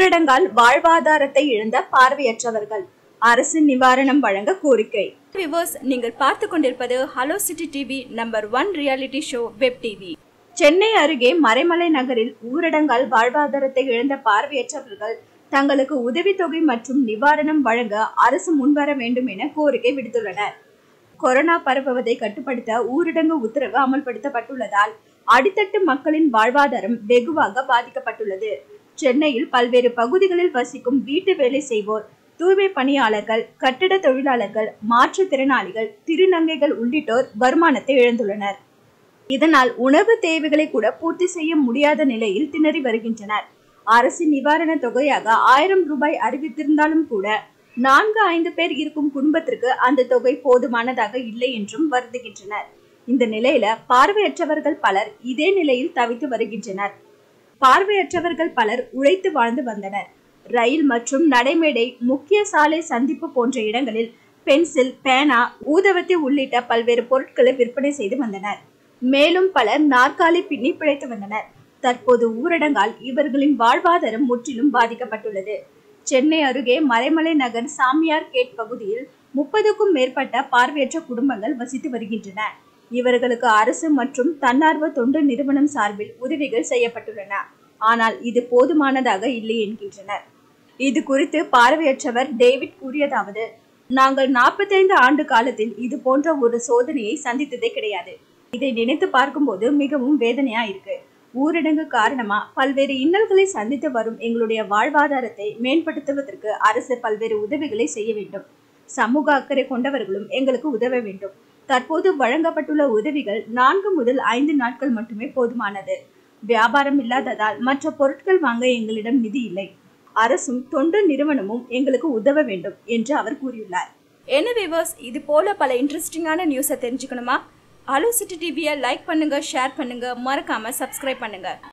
ஊரடங்கால் வாழ்வாதாரத்தை இழந்த பார்வையற்றவர்கள் அரசு நிவாரணம் வழங்க கோரிக்கை விவர்ஸ் நீங்கள் பார்த்து கொண்டிருப்பது hello city TV number one reality show web TV Chennai அருகே மறைமலை நகரில் ஊரடங்கால் வாழ்வாதாரத்தை இழந்த பார்வையற்றவர்கள் தங்களுக்கு உதவித்தொகை மற்றும் நிவாரணம் வழங்க அரசு முன்வர வேண்டும் என கோரிக்கை விடுத்துள்ளனர் கொரோனா பரவுவதை கட்டுப்படுத்த ஊரடங்கு உத்தரவு அமல்படுத்தப்பட்டுள்ளதால் அடித்தட்டு மக்களின் வாழ்வாதாரம் வெகுவாக பாதிக்கப்பட்டுள்ளது சென்னையில் பல்வேறு பகுதிகளில் வசிக்கும் வீட்டு வேலை செய்வோர் தூய்மை பணியாளர்கள் கட்டட தொழிலாளர்கள் மாற்றுத்திறனாளிகள் திருநங்கைகள் உள்ளிட்டோர் வருமானத்தை இழந்துள்ளனர் இதனால் உணவு தேவைகளை கூட பூர்த்தி செய்ய முடியாத நிலையில் திணறி வருகின்றனர் அரசின் நிவாரண தொகையாக ஆயிரம் ரூபாய் அறிவித்திருந்தாலும் கூட நான்கு ஐந்து பேர் இருக்கும் குடும்பத்திற்கு அந்த தொகை போதுமானதாக இல்லை என்றும் வருந்துகின்றனர் இந்த நிலையில பார்வையற்றவர்கள் பலர் இதே நிலையில் தவித்து வருகின்றனர் பார்வையற்றவர்கள் பலர் உழைத்து வாழ்ந்து வந்தனர் ரயில் மற்றும் நடைமேடை முக்கிய சாலை சந்திப்பு போன்ற இடங்களில் பென்சில் பேனா ஊதவத்தி உள்ளிட்ட பல்வேறு பொருட்களை விற்பனை செய்து வந்தனர் மேலும் பலர் நாற்காலி பின்னி பிழைத்து வந்தனர் தற்போது ஊரடங்கால் இவர்களின் வாழ்வாதாரம் முற்றிலும் பாதிக்கப்பட்டுள்ளது சென்னை அருகே மறைமலை நகர் சாமியார் கேட் பகுதியில் முப்பதுக்கும் மேற்பட்ட பார்வையற்ற குடும்பங்கள் வசித்து வருகின்றன இவர்களுக்கு அரசு மற்றும் தன்னார்வ தொண்டு நிறுவனம் சார்பில் உதவிகள் செய்யப்பட்டுள்ளன ஆனால் இது போதுமானதாக இல்லை என்கின்றனர் இது குறித்து பார்வையற்றவர் டேவிட் கூறியதாவது நாங்கள் நாற்பத்தைந்து ஆண்டு காலத்தில் இது போன்ற ஒரு சோதனையை சந்தித்ததே கிடையாது இதை நினைத்து பார்க்கும்போது மிகவும் வேதனையா இருக்கு ஊரடங்கு காரணமா பல்வேறு இன்னல்களை சந்தித்து வரும் எங்களுடைய வாழ்வாதாரத்தை மேம்படுத்துவதற்கு அரசு பல்வேறு உதவிகளை செய்ய வேண்டும் சமூக அக்கறை கொண்டவர்களும் எங்களுக்கு உதவ வேண்டும் தற்போது வழங்கப்பட்டுள்ள உதவிகள் நான்கு முதல் ஐந்து நாட்கள் மட்டுமே போதுமானது வியாபாரம் இல்லாததால் மற்ற பொருட்கள் வாங்க எங்களிடம் நிதி இல்லை அரசும் தொண்டு நிறுவனமும் எங்களுக்கு உதவ வேண்டும் என்று அவர் கூறியுள்ளார் என்ன விவர்ஸ் இது போல பல இன்ட்ரெஸ்டிங்கான நியூஸை தெரிஞ்சுக்கணுமா ஹலோ சிட்டி டிவியை லைக் பண்ணுங்க ஷேர் பண்ணுங்க மறக்காம சப்ஸ்கிரைப் பண்ணுங்க